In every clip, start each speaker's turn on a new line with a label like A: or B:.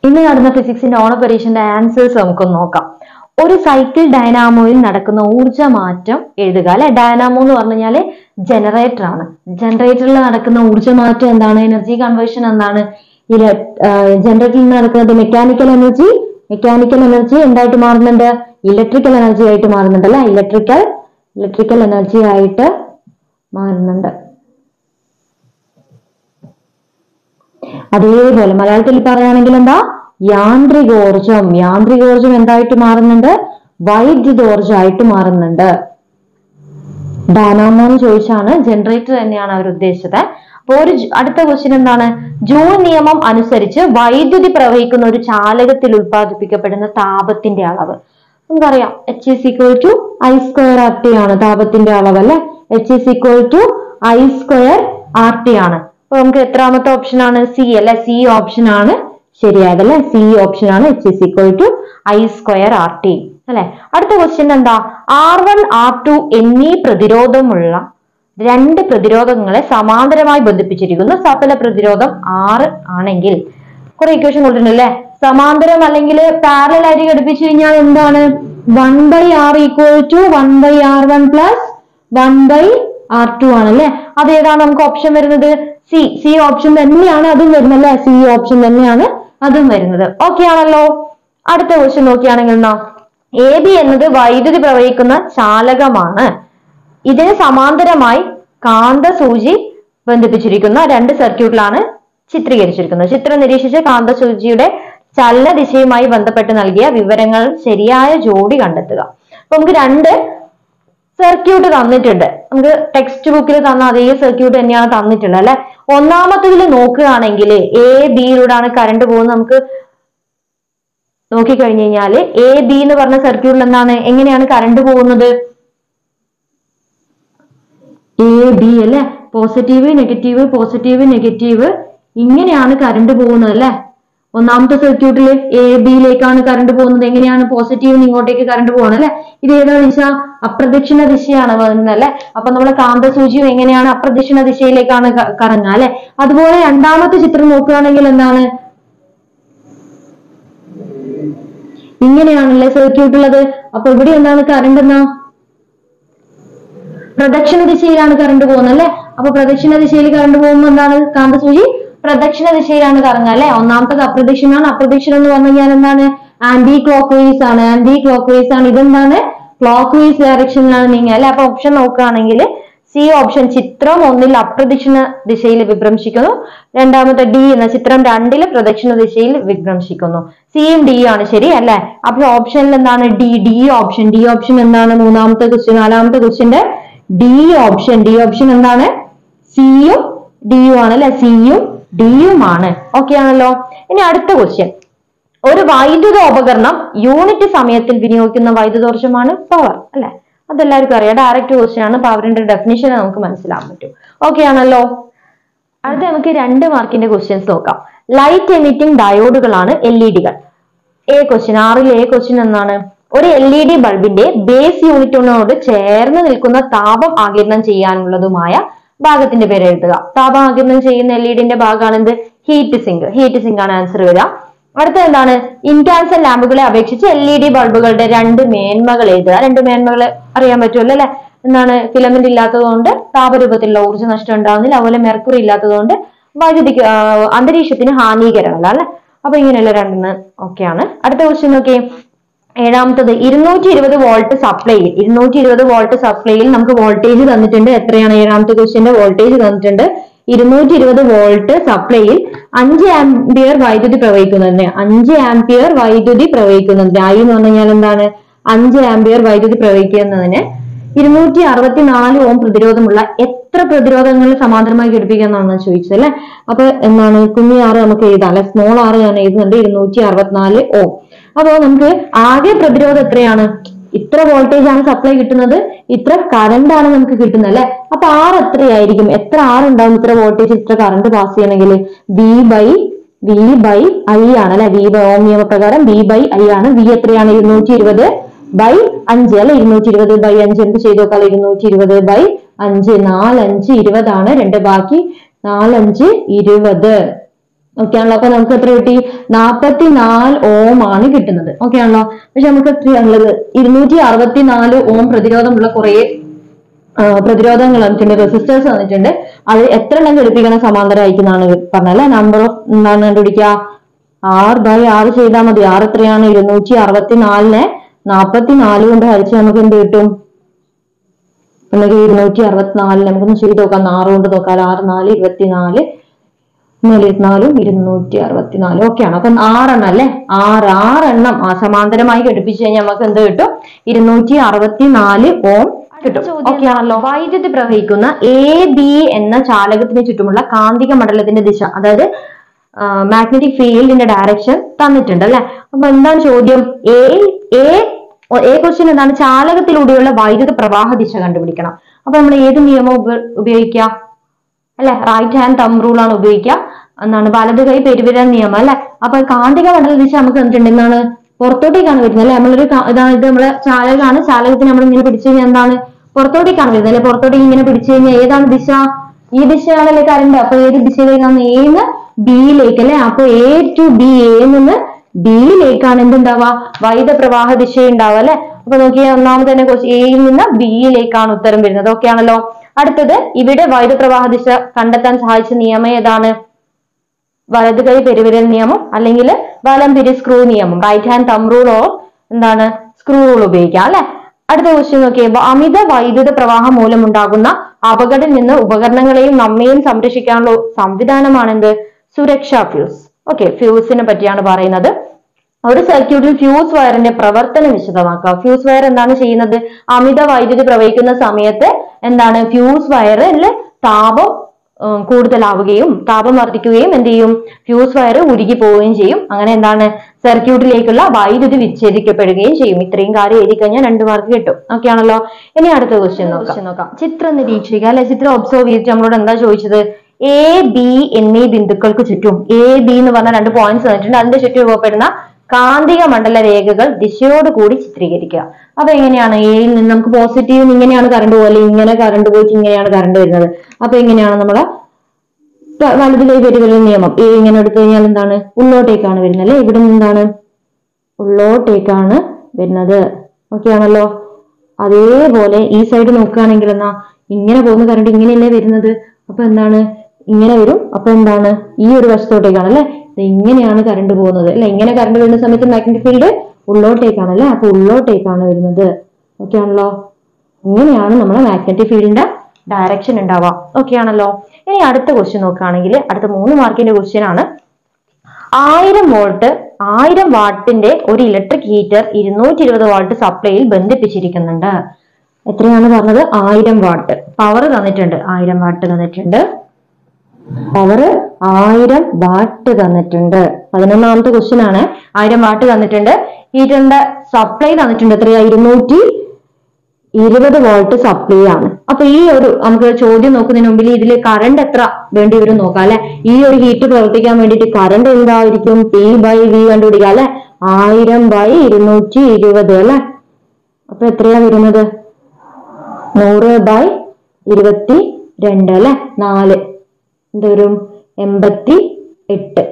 A: ഇന്ന് നടന്ന ഫിസിക്സിന്റെ ഓണ പരീക്ഷന്റെ ആൻസേഴ്സ് നമുക്കൊന്ന് നോക്കാം ഒരു സൈക്കിൾ ഡൈനാമോയിൽ നടക്കുന്ന ഊർജ മാറ്റം എഴുതുക അല്ലെ ഡൈനാമോ എന്ന് പറഞ്ഞു കഴിഞ്ഞാല് ജനറേറ്റർ ആണ് ജനറേറ്ററിൽ നടക്കുന്ന ഊർജ മാറ്റം എന്താണ് എനർജി കൺവേർഷൻ എന്താണ് ജനറേറ്ററിൽ നടക്കുന്നത് മെക്കാനിക്കൽ എനർജി മെക്കാനിക്കൽ എനർജി എന്തായിട്ട് മാറുന്നുണ്ട് ഇലക്ട്രിക്കൽ എനർജി ആയിട്ട് മാറുന്നുണ്ട് അല്ലെ ഇലക്ട്രിക്കൽ ഇലക്ട്രിക്കൽ എനർജി ആയിട്ട് മാറുന്നുണ്ട് അതേപോലെ മലയാളത്തിൽ പറയുകയാണെങ്കിൽ എന്താ യാന്ത്രികോർജം യാന്ത്രികോർജം എന്തായിട്ട് മാറുന്നുണ്ട് വൈദ്യുതോർജമായിട്ട് മാറുന്നുണ്ട് ഡൈനാമോ എന്ന് ചോദിച്ചാണ് ജനറേറ്റർ തന്നെയാണ് അവർ ഉദ്ദേശിച്ചത് അപ്പൊ ഒരു ജ- അടുത്ത ക്വസ്റ്റ്യൻ എന്താണ് ജൂൾ നിയമം അനുസരിച്ച് വൈദ്യുതി പ്രവഹിക്കുന്ന ഒരു ചാലകത്തിൽ ഉൽപ്പാദിപ്പിക്കപ്പെടുന്ന താപത്തിന്റെ അളവ് നമുക്കറിയാം H is equal to I square R T ആണ് താപത്തിന്റെ അളവ് അല്ലെ H is equal to I square R T ആണ് അപ്പൊ നമുക്ക് എത്രാമത്തെ ഓപ്ഷൻ ആണ് സി അല്ലെ സി ഓപ്ഷൻ ആണ് ശരിയായത് അല്ലെ സി ഓപ്ഷൻ ആണ് H is equal to I square R T അല്ലെ അടുത്ത ക്വസ്റ്റ്യൻ എന്താ ആർ വൺ ആർ ടു എന്നീ പ്രതിരോധമുള്ള രണ്ട് പ്രതിരോധങ്ങളെ സമാന്തരമായി ബന്ധിപ്പിച്ചിരിക്കുന്നു സഫല പ്രതിരോധം ആറ് ആണെങ്കിൽ കുറെ ഇക്വേഷൻ കൊടുത്തിട്ടുണ്ട് അല്ലെ സമാന്തരം അല്ലെങ്കിൽ പാരലൽ ആയിട്ട് ഘടിപ്പിച്ചു കഴിഞ്ഞാൽ എന്താണ് one by R equal to one by R one plus one by R two ആണ് അല്ലെ അത് ഏതാണ് നമുക്ക് ഓപ്ഷൻ വരുന്നത് സി സി ഓപ്ഷൻ തന്നെയാണ് അതും വരുന്നത് അല്ലെ സി ഓപ്ഷൻ തന്നെയാണ് അതും വരുന്നത് ഓക്കെ ആണല്ലോ അടുത്ത ക്വസ്റ്റ്യൻ നോക്കുകയാണെങ്കിൽ എന്നാ എ ബി എന്നത് വൈദ്യുതി പ്രവഹിക്കുന്ന ചാലകമാണ് ഇതിന് സമാന്തരമായി കാന്തസൂചി ബന്ധിപ്പിച്ചിരിക്കുന്ന രണ്ട് സർക്യൂട്ടിലാണ് ചിത്രീകരിച്ചിരിക്കുന്നത് ചിത്രം നിരീക്ഷിച്ച് കാന്തസൂചിയുടെ ചലന ദിശയുമായി ബന്ധപ്പെട്ട് നൽകിയ വിവരങ്ങൾ ശരിയായ ജോഡി കണ്ടെത്തുക അപ്പൊ നമുക്ക് രണ്ട് സർക്യൂട്ട് തന്നിട്ടുണ്ട് നമുക്ക് ടെക്സ്റ്റ് ബുക്കിൽ തന്ന അതേ സർക്യൂട്ട് തന്നെയാണ് തന്നിട്ടുള്ളത് അല്ലെ ഒന്നാമത്തതിൽ നോക്കുകയാണെങ്കിൽ എ ബിയിലൂടെയാണ് കറണ്ട് പോകുന്നത് നമുക്ക് നോക്കിക്കഴിഞ്ഞു കഴിഞ്ഞാൽ എ ബി എന്ന് പറഞ്ഞ സർക്യൂട്ടിൽ എന്താണ് എങ്ങനെയാണ് കറണ്ട് പോകുന്നത് എ ബി അല്ലെ പോസിറ്റീവ് നെഗറ്റീവ് പോസിറ്റീവ് നെഗറ്റീവ് ഇങ്ങനെയാണ് കറണ്ട് പോകുന്നത് അല്ലെ ഒന്നാമത്തെ സർക്യൂട്ടിൽ എ ബിയിലേക്കാണ് കറണ്ട് പോകുന്നത് എങ്ങനെയാണ് പോസിറ്റീവ് ഇങ്ങോട്ടേക്ക് കറണ്ട് പോകുന്നത് അല്ലെ ഇത് ഏതാണ് ദിശ അപ്രദക്ഷിണ ദിശയാണ് വരുന്നത് അല്ലെ അപ്പൊ നമ്മളെ കാന്തസൂചിയും എങ്ങനെയാണ് അപ്രദക്ഷിണ ദിശയിലേക്കാണ് ക- കറങ്ങുക അല്ലെ അതുപോലെ രണ്ടാമത്തെ ചിത്രം നോക്കുകയാണെങ്കിൽ എന്താണ് ഇങ്ങനെയാണല്ലേ സർക്യൂട്ട് ഉള്ളത് അപ്പൊ ഇവിടെ എന്താണ് കറണ്ട് എന്നാ പ്രദക്ഷിണ ദിശയിലാണ് കറണ്ട് പോകുന്നത് അല്ലെ അപ്പൊ പ്രദക്ഷിണ ദിശയിൽ കറണ്ട് പോകുമ്പോൾ എന്താണ് കാന്തസൂചി പ്രദക്ഷിണ ദിശയിലാണ് കറങ്ങുക അല്ലെ ഒന്നാമത്തത് അപ്രദക്ഷിണാണ് അപ്രദക്ഷിണം എന്ന് പറഞ്ഞു കഴിഞ്ഞാൽ എന്താണ് ആന്റി ക്ലോക്ക് വൈസ് ആണ് ആന്റി ക്ലോക്ക് വൈസ് ആണ് ഇതെന്താണ് ക്ലോക്ക് വൈസ് ഡയറക്ഷനിലാണ് നീങ്ങുക അല്ലെ അപ്പൊ ഓപ്ഷൻ നോക്കുകയാണെങ്കിൽ സി ഓപ്ഷൻ ചിത്രം ഒന്നിൽ അപ്രദക്ഷിണ ദിശയിൽ വിഭ്രംശിക്കുന്നു രണ്ടാമത്തെ ഡി എന്ന ചിത്രം രണ്ടില് പ്രദക്ഷിണ ദിശയിൽ വിഭ്രംശിക്കുന്നു സിയും ഡി ആണ് ശരി അല്ലെ അപ്പൊ ഓപ്ഷനിൽ എന്താണ് D D option D option എന്താണ് മൂന്നാമത്തെ ക്വസ്റ്റ്യൻ നാലാമത്തെ ക്വസ്റ്റ്യന്റെ ഡി ഓപ്ഷൻ ഡി ഓപ്ഷൻ എന്താണ് സിയും ഡിയും ആണ് അല്ലെ സിയും ഡിയും ആണ് ഓക്കെ ആണല്ലോ ഇനി അടുത്ത ക്വസ്റ്റ്യൻ ഒരു വൈദ്യുത ഉപകരണം യൂണിറ്റ് സമയത്തിൽ വിനിയോഗിക്കുന്ന വൈദ്യുതോർജ്ജമാണ് പവർ അല്ലെ അതെല്ലാവർക്കും അറിയാം ഡയറക്റ്റ് ക്വസ്റ്റ്യൻ ആണ് പവറിന്റെ ഡെഫിനിഷൻ നമുക്ക് മനസ്സിലാക്കാൻ പറ്റും ഓക്കെ ആണല്ലോ അടുത്ത നമുക്ക് രണ്ട് മാർക്കിന്റെ ക്വസ്റ്റ്യൻസ് നോക്കാം ലൈറ്റ് എമിറ്റിംഗ് ഡയോഡുകളാണ് എൽ ഇ ഡികൾ എ ക്വസ്റ്റ്യൻ ആറിൽ എ ക്വസ്റ്റ്യൻ എന്നാണ് ഒരു എൽ ഇ ഡി ബൾബിന്റെ ബേസ് യൂണിറ്റിനോട് ചേർന്ന് നിൽക്കുന്ന താപം ആകിരണം ചെയ്യാനുള്ളതുമായ ഭാഗത്തിന്റെ പേര് എഴുതുക താപം ആകിരണം ചെയ്യുന്ന എൽ ഇ ഡിന്റെ ഭാഗമാണ് എന്ത് ഹീറ്റ് സിങ്ക് ഹീറ്റ് സിങ്ക് ആണ് ആൻസർ വരിക അടുത്ത എന്താണ് ഇൻകാൻസർ ലാമ്പുകളെ അപേക്ഷിച്ച് എൽ ഇ ഡി ബൾബുകളുടെ രണ്ട് മേന്മകൾ എഴുതുക രണ്ട് മേന്മകൾ അറിയാൻ പറ്റുമല്ലോ അല്ലെ എന്താണ് ഫിലമെന്റ് ഇല്ലാത്തതുകൊണ്ട് താപരൂപത്തിലുള്ള ഊർജ്ജ നഷ്ടം ഉണ്ടാകുന്നില്ല അതുപോലെ മെർക്കുറി ഇല്ലാത്തതുകൊണ്ട് വൈദ്യുതിക്ക് ആ, അന്തരീക്ഷത്തിന് ഹാനികരമല്ല അല്ലെ അപ്പൊ ഇങ്ങനെയുള്ള രണ്ടെണ്ണം ഒക്കെയാണ് അടുത്ത ക്വസ്റ്റ്യൻ നോക്കിയേ ഏഴാമത്തത് ഇരുന്നൂറ്റി ഇരുപത് വോൾട്ട് സപ്ലൈയിൽ ഇരുന്നൂറ്റി ഇരുപത് വോൾട്ട് സപ്ലൈയിൽ നമുക്ക് വോൾട്ടേജ് തന്നിട്ടുണ്ട് എത്രയാണ് ഏഴാമത്തെ ക്വസ്റ്റ്യന്റെ വോൾട്ടേജ് തന്നിട്ടുണ്ട് ഇരുന്നൂറ്റി ഇരുപത് വോൾട്ട് സപ്ലൈയിൽ അഞ്ച് ആംപിയർ വൈദ്യുതി പ്രവഹിക്കുന്നതിന് അഞ്ച് ആംപിയർ വൈദ്യുതി പ്രവഹിക്കുന്നതിന് ഐ എന്ന് പറഞ്ഞു കഴിഞ്ഞാൽ എന്താണ് അഞ്ച് ആംപിയർ വൈദ്യുതി പ്രവഹിക്കുന്നതിന് ഇരുന്നൂറ്റി അറുപത്തിനാല് ഓം പ്രതിരോധമുള്ള എത്ര പ്രതിരോധങ്ങൾ സമാന്തരമായി ഘടിപ്പിക്കാന്നാണ് ചോദിച്ചത് അല്ലെ അപ്പൊ എന്താണ് കുഞ്ഞു ആറ് നമുക്ക് എഴുതാം അല്ലെ സ്മോൾ ആറ് ഞാൻ എഴുതുന്നുണ്ട് ഇരുന്നൂറ്റി അറുപത്തിനാല് ഓം അപ്പോ നമുക്ക് ആകെ പ്രതിരോധം എത്രയാണ് ഇത്ര വോൾട്ടേജ് ആണ് സപ്ലൈ കിട്ടുന്നത് ഇത്ര കറണ്ട് ആണ് നമുക്ക് കിട്ടുന്നത് അല്ലെ അപ്പൊ ആർ എത്രയായിരിക്കും എത്ര ആർ ഉണ്ടാവും ഇത്ര വോൾട്ടേജ് ഇത്ര കറണ്ട് പാസ് ചെയ്യണമെങ്കിൽ V by V by I ആണ് അല്ലെ വി ബൈ ഓം നിയമപ്രകാരം വി ബൈ ഐ ആണ് വി എത്രയാണ് ഇരുന്നൂറ്റി ഇരുപത് ബൈ അഞ്ച് അല്ലെ ഇരുന്നൂറ്റി ഇരുപത് ബൈ അഞ്ച് എന്ത് ചെയ്ത് നോക്കാം ഇരുന്നൂറ്റി ഇരുപത് ബൈ അഞ്ച് നാലഞ്ച് ഇരുപതാണ് രണ്ട് ബാക്കി നാലഞ്ച് ഇരുപത് ഓക്കെ ആണല്ലോ അപ്പൊ നമുക്ക് എത്ര കിട്ടി നാപ്പത്തി നാല് ഓം ആണ് കിട്ടുന്നത് ഓക്കെ ആണല്ലോ പക്ഷെ നമുക്ക് എത്രയാണുള്ളത് ഇരുന്നൂറ്റി അറുപത്തി നാല് ഓം പ്രതിരോധമുള്ള കുറെ ആ, പ്രതിരോധങ്ങൾ തന്നിട്ടുണ്ട് റെസിസ്റ്റേഴ്സ് തന്നിട്ടുണ്ട് അത് എത്ര എണ്ണം ഘടിപ്പിക്കണം സമാന്തരമായിക്കുന്നാണ് പറഞ്ഞല്ലേ നമ്പർ ഓഫ് എന്താണ് കണ്ടുപിടിക്കുക ആറ് ബൈ ആറ് ചെയ്താൽ മതി ആറ് എത്രയാണ് ഇരുന്നൂറ്റി അറുപത്തി നാലിനെ നാപ്പത്തി നാല് കൊണ്ട് ഹരിച്ച് നമുക്ക് എന്ത് കിട്ടും അല്ലെങ്കിൽ ഇരുന്നൂറ്റി അറുപത്തിനാലിന് നമുക്കൊന്ന് ചെയ്ത് നോക്കാം ആറ് കൊണ്ട് നോക്കാം ആറ് നാല് ഇരുപത്തിനാല് ഇരുപത്തിനാലും ഇരുന്നൂറ്റി അറുപത്തിനാലും ഒക്കെയാണ് അപ്പൊ ആറെണ്ണം അല്ലെ ആറ് ആറെണ്ണം ആ സമാന്തരമായി ഘടിപ്പിച്ചു കഴിഞ്ഞാൽ നമുക്ക് എന്ത് കിട്ടും ഇരുന്നൂറ്റി അറുപത്തിനാല് ഓം കിട്ടും ഓക്കെ ആണല്ലോ വൈദ്യുതി പ്രവഹിക്കുന്ന എ ബി എന്ന ചാലകത്തിന് ചുറ്റുമുള്ള കാന്തിക മണ്ഡലത്തിന്റെ ദിശ അതായത് മാഗ്നറ്റിക് ഫീൽഡിന്റെ ഡയറക്ഷൻ തന്നിട്ടുണ്ട് അല്ലെ അപ്പൊ എന്താണ് ചോദ്യം എ എ എ ക്വസ്റ്റ്യൻ എന്താണ് ചാലകത്തിലൂടെയുള്ള വൈദ്യുത പ്രവാഹ ദിശ കണ്ടുപിടിക്കണം അപ്പൊ നമ്മൾ ഏത് നിയമം ഉപ- ഉപയോഗിക്കുക അല്ലെ റൈറ്റ് ഹാൻഡ് തം റൂൾ ആണ് ഉപയോഗിക്കുക എന്നാണ് വലത് കൈ പെരുവിരൽ നിയമം അല്ലെ അപ്പൊ കാന്തിക മണ്ഡല ദിശ നമുക്ക് എന്തുണ്ട് എന്താണ് പുറത്തോട്ടേക്കാണ് വരുന്നത് അല്ലെ നമ്മളൊരു കാ- ഇതാണ് ഇത് നമ്മളെ ചാലകമാണ് ചാലകത്തിന് നമ്മൾ ഇങ്ങനെ പിടിച്ചു കഴിഞ്ഞാൽ എന്താണ് പുറത്തോട്ടേക്കാണ് വരുന്നത് അല്ലെ പുറത്തോട്ടേക്ക് ഇങ്ങനെ പിടിച്ചു കഴിഞ്ഞാൽ ഏതാണ് ദിശ ഈ ദിശയാണല്ലേ കറണ്ട് അപ്പൊ ഏത് ദിശയിലേക്കാണ് എന്ന് ബിയിലേക്ക് അല്ലെ അപ്പൊ എ ടു ബി എ നിന്ന് ബിയിലേക്കാണ് എന്തുണ്ടാവുക വൈദ്യുത പ്രവാഹ ദിശ ഉണ്ടാവുക അല്ലെ അപ്പൊ നോക്കിയാൽ ഒന്നാമത് തന്നെ എയിൽ നിന്ന് ബിയിലേക്കാണ് ഉത്തരം വരുന്നത് ഓക്കെ ആണല്ലോ അടുത്തത് ഇവിടെ വൈദ്യുത പ്രവാഹ ദിശ കണ്ടെത്താൻ സഹായിച്ച നിയമം ഏതാണ് വലത് കൈ പെരുവിരൽ നിയമം അല്ലെങ്കിൽ വലം പിരി സ്ക്രൂ നിയമം right hand thumb rule or എന്താണ് സ്ക്രൂ റൂൾ ഉപയോഗിക്കാം അല്ലെ അടുത്ത ക്വസ്റ്റ്യൻ നോക്കിയേ വ- അമിത വൈദ്യുത പ്രവാഹം മൂലമുണ്ടാകുന്ന അപകടത്തിൽ നിന്ന് ഉപകരണങ്ങളെയും നമ്മയും സംരക്ഷിക്കാനുള്ള സംവിധാനമാണ് എന്ത് സുരക്ഷാ ഫ്യൂസ് ഓക്കെ ഫ്യൂസിനെ പറ്റിയാണ് പറയുന്നത് ഒരു സർക്യൂട്ടിൽ ഫ്യൂസ് വയറിന്റെ പ്രവർത്തനം വിശദമാക്കുക ഫ്യൂസ് വയർ എന്താണ് ചെയ്യുന്നത് അമിത വൈദ്യുതി പ്രവഹിക്കുന്ന സമയത്ത് എന്താണ് ഫ്യൂസ് വയറിൽ താപം ഉം, കൂടുതലാവുകയും താപം വർദ്ധിക്കുകയും എന്ത് ചെയ്യും ഫ്യൂസ് വയർ ഉരുകി പോവുകയും ചെയ്യും അങ്ങനെ എന്താണ് സർക്യൂട്ടിലേക്കുള്ള വൈദ്യുതി വിച്ഛേദിക്കപ്പെടുകയും ചെയ്യും ഇത്രയും കാര്യം എഴുതി കഴിഞ്ഞാൽ രണ്ട് മാർക്ക് കിട്ടും ഓക്കെ ആണല്ലോ ഇനി അടുത്ത ക്വസ്റ്റ്യൻ നോക്കാം നോക്കാം ചിത്രം നിരീക്ഷിക്കുക അല്ലെ ചിത്രം ഒബ്സർവ് ചെയ്തിട്ട് നമ്മളോട് എന്താ ചോദിച്ചത് എ ബി എന്നീ ബിന്ദുക്കൾക്ക് ചുറ്റും എ ബി എന്ന് പറഞ്ഞ രണ്ട് പോയിന്റ്സ് തന്നിട്ടുണ്ട് അതിന്റെ ചുറ്റും രൂപപ്പെടുന്ന കാന്തിക മണ്ഡല രേഖകൾ ദിശയോട് കൂടി ചിത്രീകരിക്കുക അപ്പൊ എങ്ങനെയാണ് എയിൽ നിന്ന് നമുക്ക് പോസിറ്റീവ് ഇങ്ങനെയാണ് കറണ്ട് പോലെ ഇങ്ങനെ കറണ്ട് പോയിട്ട് ഇങ്ങനെയാണ് കറണ്ട് വരുന്നത് അപ്പൊ എങ്ങനെയാണ് നമ്മള് പ- വലതിലെ വരുന്ന നിയമം എ ഇങ്ങനെ എടുത്തു കഴിഞ്ഞാൽ എന്താണ് ഉള്ളോട്ടേക്കാണ് വരുന്നത് അല്ലെ ഇവിടെ നിന്ന് എന്താണ് ഉള്ളോട്ടേക്കാണ് വരുന്നത് ഓക്കെ ആണല്ലോ അതേപോലെ ഈ സൈഡ് നോക്കുകയാണെങ്കിൽ എന്നാ ഇങ്ങനെ പോകുന്ന കറണ്ട് ഇങ്ങനെയല്ലേ വരുന്നത് അപ്പൊ എന്താണ് ഇങ്ങനെ വരും അപ്പൊ എന്താണ് ഈ ഒരു വശത്തോട്ടേക്കാണ് അല്ലെ ഇങ്ങനെയാണ് കറണ്ട് പോകുന്നത് അല്ലെ ഇങ്ങനെ കറണ്ട് വരുന്ന സമയത്ത് മാഗ്നറ്റിക് ഫീൽഡ് ഉള്ളോട്ടേക്കാണ് അല്ലെ അപ്പൊ ഉള്ളോട്ടേക്കാണ് വരുന്നത് ഓക്കെ ആണല്ലോ ഇങ്ങനെയാണ് നമ്മുടെ മാഗ്നറ്റിക് ഫീൽഡിന്റെ ഡയറക്ഷൻ ഉണ്ടാവുക ഓക്കെ ആണല്ലോ ഇനി അടുത്ത ക്വസ്റ്റ്യൻ നോക്കുകയാണെങ്കിൽ അടുത്ത മൂന്ന് മാർക്കിന്റെ ക്വസ്റ്റ്യൻ ആണ് ആയിരം വോൾട്ട് ആയിരം വാട്ടിന്റെ ഒരു ഇലക്ട്രിക് ഹീറ്റർ ഇരുന്നൂറ്റി ഇരുപത് വാട്ട് സപ്ലൈയിൽ ബന്ധിപ്പിച്ചിരിക്കുന്നുണ്ട് എത്രയാണ് പറഞ്ഞത് ആയിരം വാട്ട് പവർ തന്നിട്ടുണ്ട് ആയിരം വാട്ട് തന്നിട്ടുണ്ട് പവർ ആയിരം വാട്ട് തന്നിട്ടുണ്ട് പതിനൊന്നാമത്തെ ക്വസ്റ്റ്യൻ ആണ് ആയിരം വാട്ട് തന്നിട്ടുണ്ട് ഹീറ്ററിന്റെ സപ്ലൈ തന്നിട്ടുണ്ട് എത്രയാ ഇരുന്നൂറ്റി ഇരുപത് വോൾട്ട് സപ്ലൈ ആണ് അപ്പൊ ഈ ഒരു നമുക്ക് ചോദ്യം നോക്കുന്നതിന് മുമ്പിൽ ഇതിൽ കറണ്ട് എത്ര വേണ്ടി വരും നോക്കാം അല്ലെ ഈ ഒരു ഹീറ്റ് പ്രവർത്തിക്കാൻ വേണ്ടിയിട്ട് കറണ്ട് എന്തായിരിക്കും പി ബൈ വി കണ്ടുപിടിക്കാം അല്ലെ ആയിരം ബൈ ഇരുന്നൂറ്റി ഇരുപത് അല്ലെ അപ്പൊ എത്രയാ വരുന്നത് നൂറ് ബൈ ഇരുപത്തി രണ്ട് അല്ലെ നാല് എന്തോരും എൺപത്തി എട്ട്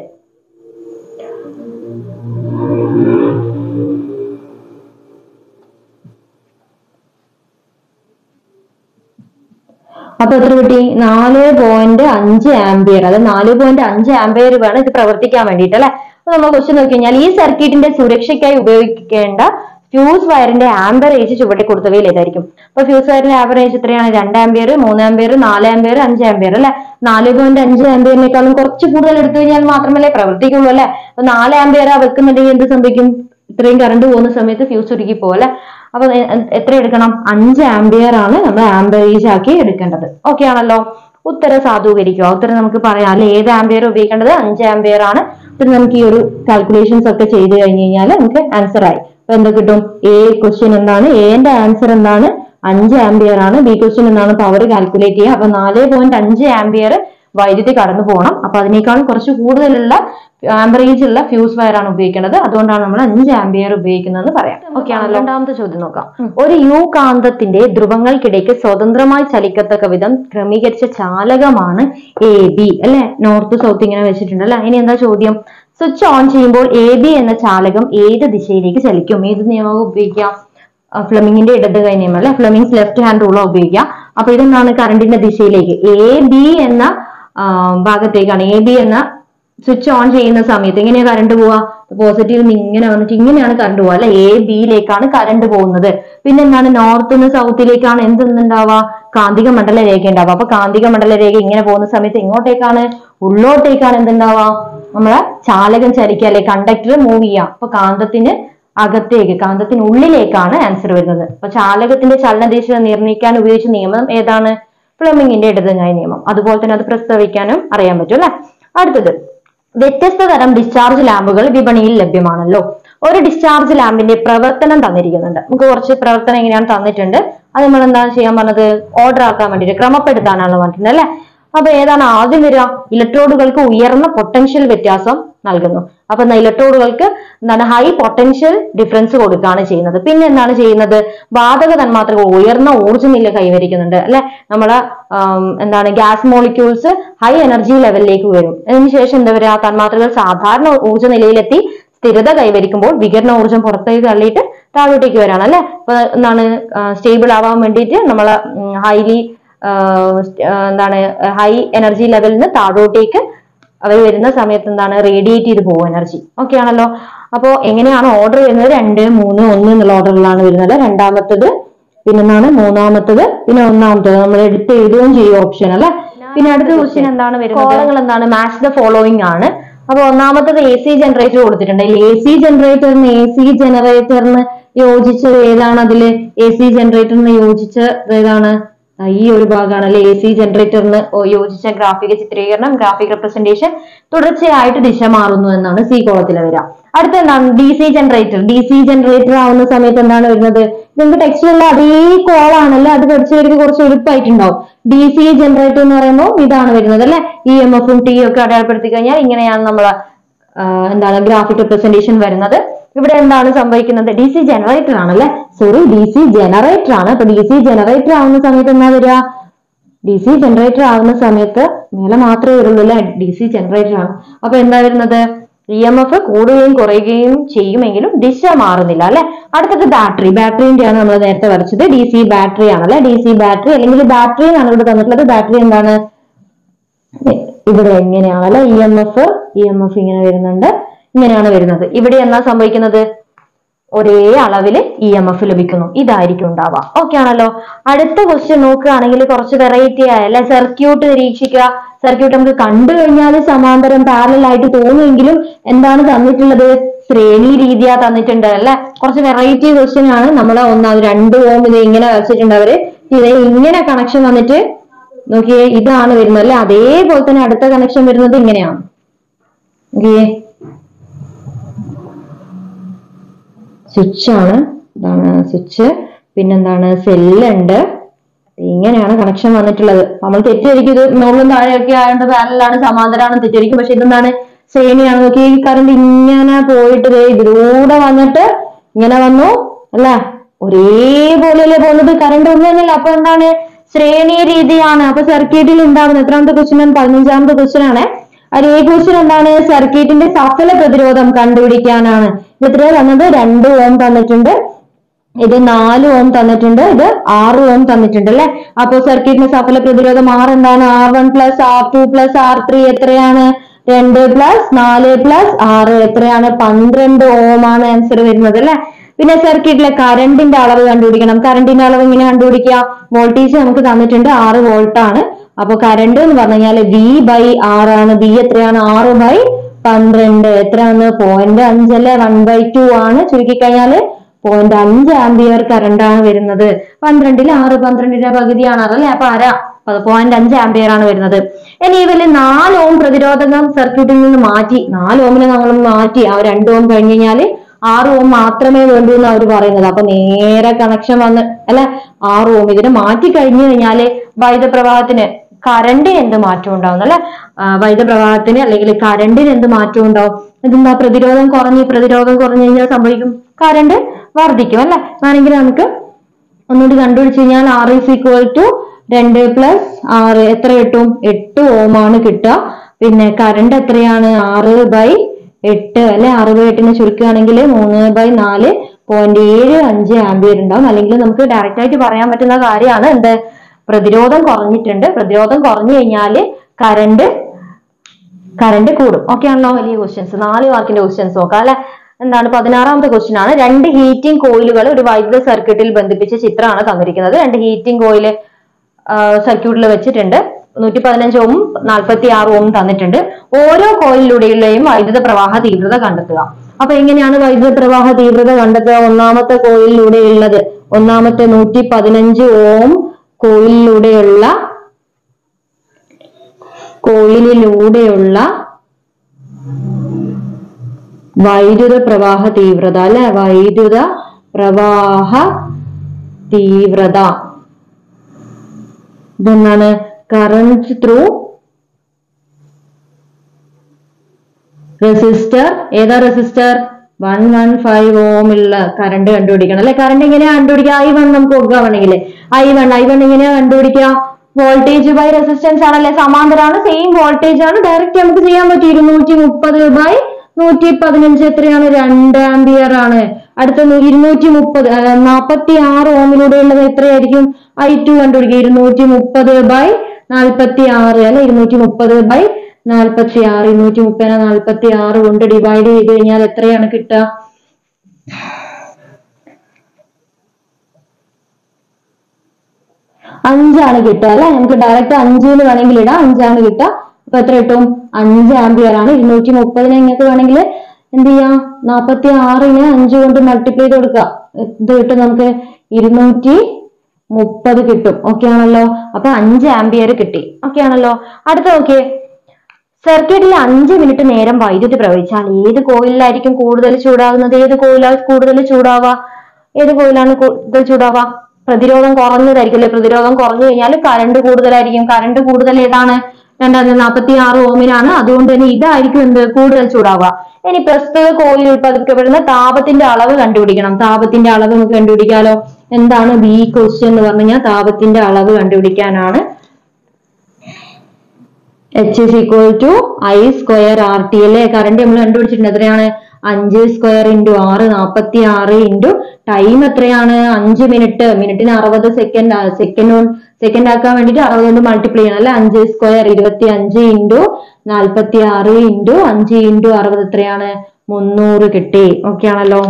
A: അപ്പൊ എത്ര കിട്ടി നാല് പോയിന്റ് അഞ്ച് ആംബിയർ അതായത് നാല് പോയിന്റ് അഞ്ച് ആംബിയർ വേണം ഇത് പ്രവർത്തിക്കാൻ വേണ്ടിയിട്ട് അല്ലെ അപ്പൊ നമ്മൾ ക്വസ്റ്റ്യൻ നോക്കി കഴിഞ്ഞാൽ ഈ സർക്യൂട്ടിന്റെ സുരക്ഷയ്ക്കായി ഉപയോഗിക്കേണ്ട ഫ്യൂസ് വയറിന്റെ ആംബറേജ് ചുവട്ടി കൊടുത്തവയിൽ ഏതായിരിക്കും അപ്പൊ ഫ്യൂസ് വയറിന്റെ ആവറേജ് എത്രയാണ് രണ്ട് ആംബിയർ മൂന്ന് ആംബിയർ നാല് ആംബിയർ അഞ്ച് ആംബിയർ അല്ലെ നാല് പോയിന്റ് അഞ്ച് ആംബിയറിനേക്കാളും കുറച്ച് കൂടുതൽ എടുത്തു കഴിഞ്ഞാൽ മാത്രമല്ലേ പ്രവർത്തിക്കുള്ളൂ അല്ലെ അപ്പൊ നാല് ആംബിയർ വെക്കുന്നുണ്ടെങ്കിൽ എന്ത് സംഭവിക്കും ഇത്രയും കറണ്ട് പോകുന്ന സമയത്ത് ഫ്യൂസ് ഉരുക്കി പോകും അല്ലെ അപ്പൊ എ- എ- എത്ര എടുക്കണം അഞ്ച് ആംബിയർ ആണ് നമ്മൾ ആംബറേജ് ആക്കി എടുക്കേണ്ടത് ഓക്കെ ആണല്ലോ ഉത്തരം സാധൂകരിക്കുക ഉത്തരം നമുക്ക് പറയാം അല്ലെ ഏത് ആംബിയർ ഉപയോഗിക്കേണ്ടത് അഞ്ച് ആംബിയർ ആണ് പിന്നെ നമുക്ക് ഈ ഒരു കാൽക്കുലേഷൻസ് ഒക്കെ ചെയ്ത് കഴിഞ്ഞ് കഴിഞ്ഞാൽ നമുക്ക് ആൻസർ ആയി അപ്പൊ എന്ത് കിട്ടും എ ക്വസ്റ്റ്യൻ എന്താണ് എന്റെ ആൻസർ എന്താണ് അഞ്ച് ആംബിയർ ആണ് ബി ക്വസ്റ്റ്യൻ എന്താണ് പവർ കാൽക്കുലേറ്റ് ചെയ്യുക അപ്പൊ നാല് പോയിന്റ് അഞ്ച് ആംബിയർ വൈദ്യുതി കടന്നു പോകണം അപ്പൊ അതിനേക്കാളും കുറച്ച് കൂടുതലുള്ള ആംബറേജ് ഉള്ള ഫ്യൂസ് വയർ ആണ് ഉപയോഗിക്കുന്നത് അതുകൊണ്ടാണ് നമ്മൾ അഞ്ച് ആംബിയർ ഉപയോഗിക്കുന്നതെന്ന് പറയാം ഓക്കെ ആണല്ലോ രണ്ടാമത്തെ ചോദ്യം നോക്കാം ഒരു യു കാന്തത്തിന്റെ ധ്രുവങ്ങൾക്കിടയ്ക്ക് സ്വതന്ത്രമായി ചലിക്കത്തക്ക വിധം ക്രമീകരിച്ച ചാലകമാണ് എ ബി അല്ലെ നോർത്ത് സൗത്ത് ഇങ്ങനെ വെച്ചിട്ടുണ്ട് അല്ലെ ഇനി എന്താ ചോദ്യം സ്വിച്ച് ഓൺ ചെയ്യുമ്പോൾ എ ബി എന്ന ചാലകം ഏത് ദിശയിലേക്ക് ചലിക്കും ഏത് നിയമം ഉപയോഗിക്കാം ആ, ഫ്ലെമിങ്ങിന്റെ ഇടത് കൈ നിയമം അല്ലെ ഫ്ലെമിങ്സ് ലെഫ്റ്റ് ഹാൻഡ് റൂൾ ഉപയോഗിക്കുക അപ്പൊ ഇതെന്താണ് കറണ്ടിന്റെ ദിശയിലേക്ക് എ ബി എന്ന ആ, ഭാഗത്തേക്കാണ് എ ബി എന്ന സ്വിച്ച് ഓൺ ചെയ്യുന്ന സമയത്ത് എങ്ങനെയാ കറണ്ട് പോവാ പോസിറ്റീവ് നിന്ന് ഇങ്ങനെ വന്നിട്ട് ഇങ്ങനെയാണ് കറണ്ട് പോവുക അല്ലെ എ ബിയിലേക്കാണ് കറണ്ട് പോകുന്നത് പിന്നെ എന്താണ് നോർത്ത് നിന്ന് സൗത്തിലേക്കാണ് എന്തുണ്ടാവുക കാന്തിക മണ്ഡല രേഖ ഉണ്ടാവുക അപ്പൊ കാന്തിക മണ്ഡല രേഖ ഇങ്ങനെ പോകുന്ന സമയത്ത് എങ്ങോട്ടേക്കാണ് ഉള്ളോട്ടേക്കാണ് എന്തുണ്ടാവുക നമ്മളെ ചാലകം ചലിക്കുക അല്ലെ കണ്ടക്ടർ മൂവ് ചെയ്യുക അപ്പൊ കാന്തത്തിന് അകത്തേക്ക് കാന്തത്തിനുള്ളിലേക്കാണ് ആൻസർ വരുന്നത് അപ്പൊ ചാലകത്തിന്റെ ചലനദിശ നിർണ്ണയിക്കാൻ ഉപയോഗിച്ച നിയമം ഏതാണ് ഫ്ലെമിങ്ങിന്റെ ഇടതുങ്ങായ നിയമം അതുപോലെ തന്നെ അത് പ്രസ്താവിക്കാനും അറിയാൻ പറ്റും അല്ലെ അടുത്തത് വ്യത്യസ്ത തരം ഡിസ്ചാർജ് ലാമ്പുകൾ വിപണിയിൽ ലഭ്യമാണല്ലോ ഒരു ഡിസ്ചാർജ് ലാമ്പിന്റെ പ്രവർത്തനം തന്നിരിക്കുന്നുണ്ട് നമുക്ക് കുറച്ച് പ്രവർത്തനം എങ്ങനെയാണ് തന്നിട്ടുണ്ട് അത് നമ്മൾ എന്താണ് ചെയ്യാൻ പറഞ്ഞത് ഓർഡർ ആക്കാൻ വേണ്ടിയിട്ട് ക്രമപ്പെടുത്താനാണ് പറഞ്ഞിട്ടുണ്ട് അല്ലെ അപ്പൊ ഏതാണ് ആദ്യം വരിക ഇലക്ട്രോഡുകൾക്ക് ഉയർന്ന പൊട്ടൻഷ്യൽ വ്യത്യാസം നൽകുന്നു അപ്പൊ എന്താ ഇലക്ട്രോഡുകൾക്ക് എന്താണ് ഹൈ പൊട്ടൻഷ്യൽ ഡിഫറൻസ് കൊടുക്കുകയാണ് ചെയ്യുന്നത് പിന്നെ എന്താണ് ചെയ്യുന്നത് വാതക തന്മാത്രകൾ ഉയർന്ന ഊർജ്ജ നില കൈവരിക്കുന്നുണ്ട് അല്ലെ നമ്മുടെ ആം, എന്താണ് ഗ്യാസ് മോളിക്യൂൾസ് ഹൈ എനർജി ലെവലിലേക്ക് വരും അതിനുശേഷം എന്താ പറയുക തന്മാത്രകൾ സാധാരണ ഊർജ്ജ നിലയിലെത്തി സ്ഥിരത കൈവരിക്കുമ്പോൾ വികിരണ ഊർജ്ജം പുറത്തേക്ക് തള്ളിയിട്ട് താഴോട്ടേക്ക് വരാണ് അല്ലെ അപ്പൊ എന്താണ് സ്റ്റേബിൾ ആവാൻ വേണ്ടിയിട്ട് നമ്മളെ ഹൈലി എന്താണ് ഹൈ എനർജി ലെവലിൽ നിന്ന് താഴോട്ടേക്ക് അവർ വരുന്ന സമയത്ത് എന്താണ് റേഡിയേറ്റ് ചെയ്ത് പോകും എനർജി ഓക്കെ ആണല്ലോ അപ്പോ എങ്ങനെയാണ് ഓർഡർ വരുന്നത് രണ്ട് മൂന്ന് ഒന്ന് എന്നുള്ള ഓർഡറിലാണ് വരുന്നത് രണ്ടാമത്തത് പിന്നെന്താണ് മൂന്നാമത്തത് പിന്നെ ഒന്നാമത്തത് നമ്മൾ എടുത്ത് എഴുതുകയും ചെയ്യും ഓപ്ഷൻ അല്ലെ പിന്നെ അടുത്ത ക്വസ്റ്റ്യൻ എന്താണ് വരുന്നത് കോളങ്ങൾ എന്താണ് മാച്ച് ദ ഫോളോയിങ് ആണ് അപ്പൊ ഒന്നാമത്തത് എ സി ജനറേറ്റർ കൊടുത്തിട്ടുണ്ട് എ സി ജനറേറ്ററിന് എ സി ജനറേറ്ററിന് യോജിച്ചത് ഏതാണ് അതില് എ സി ജനറേറ്ററിന് യോജിച്ചത് ഏതാണ് ആ, ഈ ഒരു ഭാഗമാണ് അല്ലെ എ സി ജനറേറ്ററിന് യോജിച്ച ഗ്രാഫിക ചിത്രീകരണം ഗ്രാഫിക് റെപ്രസെന്റേഷൻ തുടർച്ചയായിട്ട് ദിശ മാറുന്നു എന്നാണ് സി കോളത്തിൽ വരിക അടുത്ത എന്താണ് D C generator D C generator ആവുന്ന സമയത്ത് എന്താണ് വരുന്നത് നിങ്ങൾക്ക് ടെക്സ്റ്റിലുള്ള അതേ കോളാണല്ലോ അത് പഠിച്ചവർക്ക് കുറച്ച് എളുപ്പമായിട്ടുണ്ടാവും ഡി സി ജനറേറ്റർ എന്ന് പറയുമ്പോൾ ഇതാണ് വരുന്നത് അല്ലെ ഇ എം എഫും ടി ഒക്കെ അടയാളപ്പെടുത്തി കഴിഞ്ഞാൽ ഇങ്ങനെയാണ് നമ്മളെ ആ, എന്താണ് ഗ്രാഫിക് റെപ്രസെന്റേഷൻ വരുന്നത് ഇവിടെ എന്താണ് സംഭവിക്കുന്നത് ഡി സി ജനറേറ്റർ ആണല്ലേ സോറി ഡി സി ജനറേറ്റർ ആണ് അപ്പൊ ഡി സി ജനറേറ്റർ ആവുന്ന സമയത്ത് എന്നാ വരിക ഡി സി ജനറേറ്റർ ആവുന്ന സമയത്ത് മേലെ മാത്രമേ വരുള്ളൂ അല്ലെ ഡി സി ജനറേറ്റർ ആണ് അപ്പൊ എന്താ വരുന്നത് ഇ എം എഫ് കൂടുകയും കുറയുകയും ചെയ്യുമെങ്കിലും ദിശ മാറുന്നില്ല അല്ലെ അടുത്തത് ബാറ്ററി ബാറ്ററിന്റെ ആണ് നമ്മൾ നേരത്തെ വരച്ചത് ഡി സി ബാറ്ററി ആണല്ലേ ഡി സി ബാറ്ററി അല്ലെങ്കിൽ ബാറ്ററി എന്നാണ് ഇവിടെ തന്നിട്ടുള്ളത് ബാറ്ററി എന്താണ് ഇവിടെ എങ്ങനെയാണ് അല്ലെ E M F E M F ഇങ്ങനെ വരുന്നുണ്ട് ഇങ്ങനെയാണ് വരുന്നത് ഇവിടെ എന്നാ സംഭവിക്കുന്നത് ഒരേ അളവില് ഇ എം എഫ് ലഭിക്കുന്നു ഇതായിരിക്കും ഉണ്ടാവുക ഓക്കെ ആണല്ലോ അടുത്ത ക്വസ്റ്റ്യൻ നോക്കുകയാണെങ്കിൽ കുറച്ച് വെറൈറ്റി ആയ അല്ലെ സർക്യൂട്ട് നിരീക്ഷിക്കുക സർക്യൂട്ട് നമുക്ക് കണ്ടു കഴിഞ്ഞാൽ സമാന്തരം പാരലൽ ആയിട്ട് തോന്നുമെങ്കിലും എന്താണ് തന്നിട്ടുള്ളത് ശ്രേണി രീതിയാ തന്നിട്ടുണ്ട് അല്ലെ കുറച്ച് വെറൈറ്റി ക്വസ്റ്റ്യൻ ആണ് നമ്മൾ ഒന്നാമത് രണ്ട് ഓം ഇത് ഇങ്ങനെ വെച്ചിട്ടുണ്ട് അവര് ഇത് ഇങ്ങനെ കണക്ഷൻ വന്നിട്ട് നോക്കിയേ ഇതാണ് വരുന്നത് അല്ലെ അതേപോലെ തന്നെ അടുത്ത കണക്ഷൻ വരുന്നത് ഇങ്ങനെയാണ് നോക്കിയേ സ്വിച്ച് ആണ് ഇതാണ് സ്വിച്ച് പിന്നെന്താണ് സെല്ലുണ്ട് ഇങ്ങനെയാണ് കണക്ഷൻ വന്നിട്ടുള്ളത് നമ്മൾ തെറ്റിദ്ധരിക്കും ഇത് മുകളിലും താഴെയൊക്കെ ആയതുകൊണ്ട് പാരലാണ് സമാന്തരമാണ് തെറ്റിദ്ധരിക്കും പക്ഷെ ഇതെന്താണ് ശ്രേണിയാണ് നോക്കി ഈ കറണ്ട് ഇങ്ങനെ പോയിട്ട് ദേ ഇതിലൂടെ വന്നിട്ട് ഇങ്ങനെ വന്നു അല്ലേ ഒരേപോലെയല്ലേ പോകുന്നത് കറണ്ട് ഒന്ന് തന്നെയല്ല അപ്പൊ എന്താണ് ശ്രേണി രീതിയാണ് അപ്പൊ സർക്യൂട്ടിൽ ഉണ്ടാവുന്നത് എത്രാമത്തെ ക്വസ്റ്റ്യൻ ആണ് പതിനഞ്ചാമത്തെ ക്വസ്റ്റ്യൻ ആണ് അതിൽ ഈ ക്വസ്റ്റ്യൻ എന്താണ് സർക്യൂട്ടിന്റെ സഫല പ്രതിരോധം കണ്ടുപിടിക്കാനാണ് ഇത് എത്രയാ തന്നത് രണ്ട് ഓം തന്നിട്ടുണ്ട് ഇത് നാല് ഓം തന്നിട്ടുണ്ട് ഇത് ആറ് ഓം തന്നിട്ടുണ്ട് അല്ലെ അപ്പൊ സർക്യൂട്ടിന്റെ സഫല പ്രതിരോധം ആർ എന്താണ് R one plus R two plus R three എത്രയാണ് രണ്ട് പ്ലസ് നാല് പ്ലസ് ആറ് എത്രയാണ് പന്ത്രണ്ട് ഓം ആണ് ആൻസർ വരുന്നത് അല്ലെ പിന്നെ സർക്യൂട്ടിലെ കറണ്ടിന്റെ അളവ് കണ്ടുപിടിക്കണം കറണ്ടിന്റെ അളവ് എങ്ങനെ കണ്ടുപിടിക്കുക വോൾട്ടേജ് നമുക്ക് തന്നിട്ടുണ്ട് ആറ് വോൾട്ട് ആണ് അപ്പൊ കറണ്ട് എന്ന് പറഞ്ഞു കഴിഞ്ഞാൽ വി ബൈ ആർ ആണ് വി എത്രയാണ് ആറ് ബൈ പന്ത്രണ്ട് എത്രയാണ് പോയിന്റ് അഞ്ചല്ലേ വൺ ബൈ ടു ആണ് ചുരുക്കി കഴിഞ്ഞാല് പോയിന്റ് അഞ്ച് ആംബിയർ കറണ്ട് ആണ് വരുന്നത് പന്ത്രണ്ടിൽ ആറ് പന്ത്രണ്ടിന്റെ പകുതിയാണ് അല്ലേ അപ്പൊ അര പോയിന്റ് അഞ്ച് ആംബിയർ ആണ് വരുന്നത് ഇനി ഇവര് നാല് ഓം പ്രതിരോധകം സർക്യൂട്ടിൽ നിന്ന് മാറ്റി നാല് ഓമിനെ നമ്മൾ മാറ്റി ആ രണ്ട് ഓം കഴിഞ്ഞ് കഴിഞ്ഞാല് ആറ് ഓം മാത്രമേ വേണ്ടൂ എന്ന് അവർ പറയുന്നത് അപ്പൊ നേരെ കണക്ഷൻ വന്ന് അല്ലെ ആറ് ഓം ഇതിനെ മാറ്റി കഴിഞ്ഞു കഴിഞ്ഞാല് വൈദ്യുത പ്രവാഹത്തിന് കറണ്ടിന് എന്ത് മാറ്റം ഉണ്ടാവും അല്ലെ വൈദ്യുത പ്രവാഹത്തിന് അല്ലെങ്കിൽ കറണ്ടിന് എന്ത് മാറ്റം ഉണ്ടാവും ഇതെന്താ പ്രതിരോധം കുറഞ്ഞ് പ്രതിരോധം കുറഞ്ഞു കഴിഞ്ഞാൽ സംഭവിക്കും കറണ്ട് വർദ്ധിക്കും അല്ലെ വേണമെങ്കിൽ നമുക്ക് ഒന്നുകൂടി കണ്ടുപിടിച്ച് കഴിഞ്ഞാൽ ആർ ഇസ് ഈക്വൽ ടു രണ്ട് പ്ലസ് ആറ് എത്ര കിട്ടും എട്ട് ഓം ആണ് കിട്ടുക പിന്നെ കറണ്ട് എത്രയാണ് ആറ് ബൈ എട്ട് അല്ലെ ആറ് ബൈ എട്ടിനെ ചുരുക്കുകയാണെങ്കിൽ മൂന്ന് ബൈ നാല് പോയിന്റ് ഏഴ് അഞ്ച് ആംബിയർ ഉണ്ടാവും അല്ലെങ്കിൽ നമുക്ക് ഡയറക്റ്റ് ആയിട്ട് പറയാൻ പറ്റുന്ന കാര്യമാണ് എന്ത് പ്രതിരോധം കുറഞ്ഞിട്ടുണ്ട് പ്രതിരോധം കുറഞ്ഞു കഴിഞ്ഞാല് കറണ്ട് കറണ്ട് കൂടും ഓക്കെ ആണല്ലോ വലിയ ക്വസ്റ്റ്യൻസ് നാല് മാർക്കിന്റെ ക്വസ്റ്റ്യൻസ് നോക്കാം അല്ലെ എന്താണ് പതിനാറാമത്തെ ക്വസ്റ്റ്യൻ ആണ് രണ്ട് ഹീറ്റിംഗ് കോയിലുകൾ ഒരു വൈദ്യുത സർക്യൂട്ടിൽ ബന്ധിപ്പിച്ച ചിത്രമാണ് തന്നിരിക്കുന്നത് രണ്ട് ഹീറ്റിംഗ് കോയില് സർക്യൂട്ടിൽ വെച്ചിട്ടുണ്ട് നൂറ്റി പതിനഞ്ച് ഓം നാൽപ്പത്തി ആറ് ഓം തന്നിട്ടുണ്ട് ഓരോ കോയിലിലൂടെയും വൈദ്യുത പ്രവാഹ തീവ്രത കണ്ടെത്തുക അപ്പൊ എങ്ങനെയാണ് വൈദ്യുത പ്രവാഹ തീവ്രത കണ്ടെത്തുക ഒന്നാമത്തെ കോയിലിലൂടെയുള്ളത് ഒന്നാമത്തെ നൂറ്റി പതിനഞ്ച് ഓം കോയിലിലൂടെയുള്ള കോയിലിലൂടെയുള്ള വൈദ്യുത പ്രവാഹ തീവ്രത അല്ലെ വൈദ്യുത പ്രവാഹ തീവ്രത ഇതെന്താണ് കറന്റ് ത്രൂ റെസിസ്റ്റർ ഏതാ resistor one one five ohm ഉള്ള കറണ്ട് കണ്ടുപിടിക്കണം അല്ലെ കറണ്ട് എങ്ങനെയാ കണ്ടുപിടിക്കുക ഐ വൺ നമുക്ക് കൊടുക്കുകയാണെങ്കിൽ ഐ വൺ ഐ വൺ എങ്ങനെയാ കണ്ടുപിടിക്കുക വോൾട്ടേജ് ബൈ റെസിസ്റ്റൻസ് ആണല്ലേ സമാന്തരമാണ് സെയിം വോൾട്ടേജ് ആണ് ഡയറക്റ്റ് നമുക്ക് ചെയ്യാൻ പറ്റും ഇരുന്നൂറ്റി മുപ്പത് ബൈ നൂറ്റി പതിനഞ്ച് എത്രയാണ് രണ്ട് ആംബിയർ ആണ് അടുത്ത നൂ- ഇരുന്നൂറ്റി മുപ്പത് നാൽപ്പത്തി ആറ് ഓമിലൂടെയുള്ളത് എത്രയായിരിക്കും ഐ ടു കണ്ടുപിടിക്കുക ഇരുന്നൂറ്റി മുപ്പത് ബൈ നാൽപ്പത്തി ആറ് അല്ലെ ഇരുന്നൂറ്റി മുപ്പത് ബൈ നാൽപ്പത്തി ആറ് ഇരുന്നൂറ്റി മുപ്പതിനെ നാൽപ്പത്തി ആറ് കൊണ്ട് ഡിവൈഡ് ചെയ്ത് കഴിഞ്ഞാൽ എത്രയാണ് കിട്ടുക അഞ്ചാണ് കിട്ടുക അല്ലെ നമുക്ക് ഡയറക്റ്റ് അഞ്ചിൽ വേണമെങ്കിൽ ഇടാം അഞ്ചാണ് കിട്ടുക അപ്പൊ എത്ര കിട്ടും അഞ്ച് ആംബിയർ ആണ് ഇരുന്നൂറ്റി മുപ്പതിനെ നിങ്ങൾക്ക് വേണമെങ്കിൽ എന്ത് ചെയ്യാം നാപ്പത്തി ആറിനെ അഞ്ച് കൊണ്ട് മൾട്ടിപ്ലൈ ചെയ്ത് കൊടുക്കുക ഇത് കിട്ടും നമുക്ക് ഇരുന്നൂറ്റി മുപ്പത് കിട്ടും ഓക്കെ ആണല്ലോ അപ്പൊ അഞ്ച് ആംബിയർ കിട്ടി ഓക്കെ ആണല്ലോ അടുത്ത നോക്കിയേ സർക്യൂട്ടിൽ അഞ്ച് മിനിറ്റ് നേരം വൈദ്യുതി പ്രവഹിച്ചാൽ ഏത് കോയിലായിരിക്കും കൂടുതൽ ചൂടാകുന്നത് ഏത് കോയിലാണ് കൂടുതൽ ചൂടാവുക ഏത് കോയിലാണ് കൂടുതൽ ചൂടാവുക പ്രതിരോധം കുറഞ്ഞതായിരിക്കും അല്ലെ പ്രതിരോധം കുറഞ്ഞു കഴിഞ്ഞാൽ കറണ്ട് കൂടുതലായിരിക്കും കറണ്ട് കൂടുതൽ ഏതാണ് രണ്ടായിരത്തി നാൽപ്പത്തി ആറ് ഓമിനാണ് അതുകൊണ്ട് തന്നെ ഇതായിരിക്കും എന്ത് കൂടുതൽ ചൂടാവുക ഇനി പ്രസ്തുത കോയിൽ ഉത്പാദിപ്പിക്കപ്പെടുന്ന താപത്തിന്റെ അളവ് കണ്ടുപിടിക്കണം താപത്തിന്റെ അളവ് നമുക്ക് കണ്ടുപിടിക്കാലോ എന്താണ് ബി ക്വസ്റ്റ്യൻ എന്ന് പറഞ്ഞു കഴിഞ്ഞാൽ താപത്തിന്റെ അളവ് കണ്ടുപിടിക്കാനാണ് H is equal to I square R T അല്ലേ കറണ്ട് നമ്മൾ കണ്ടുപിടിച്ചിട്ടുണ്ട് എത്രയാണ് അഞ്ച് സ്ക്വയർ ഇൻറ്റു ആറ് നാൽപ്പത്തി ആറ് ഇൻറ്റു ടൈം എത്രയാണ് അഞ്ച് മിനിറ്റ് മിനിറ്റിന് അറുപത് സെക്കൻഡ് സെക്കൻഡ് സെക്കൻഡ് ആക്കാൻ വേണ്ടിയിട്ട് അറുപത് കൊണ്ട് മൾട്ടിപ്ലൈ ചെയ്യണം അല്ലെ അഞ്ച് സ്ക്വയർ ഇരുപത്തി അഞ്ച് ഇൻറ്റു നാൽപ്പത്തി ആറ് ഇൻറ്റു അഞ്ച് ഇൻറ്റു അറുപത് എത്രയാണ് മുന്നൂറ് കിട്ടി ഓക്കെ ആണല്ലോ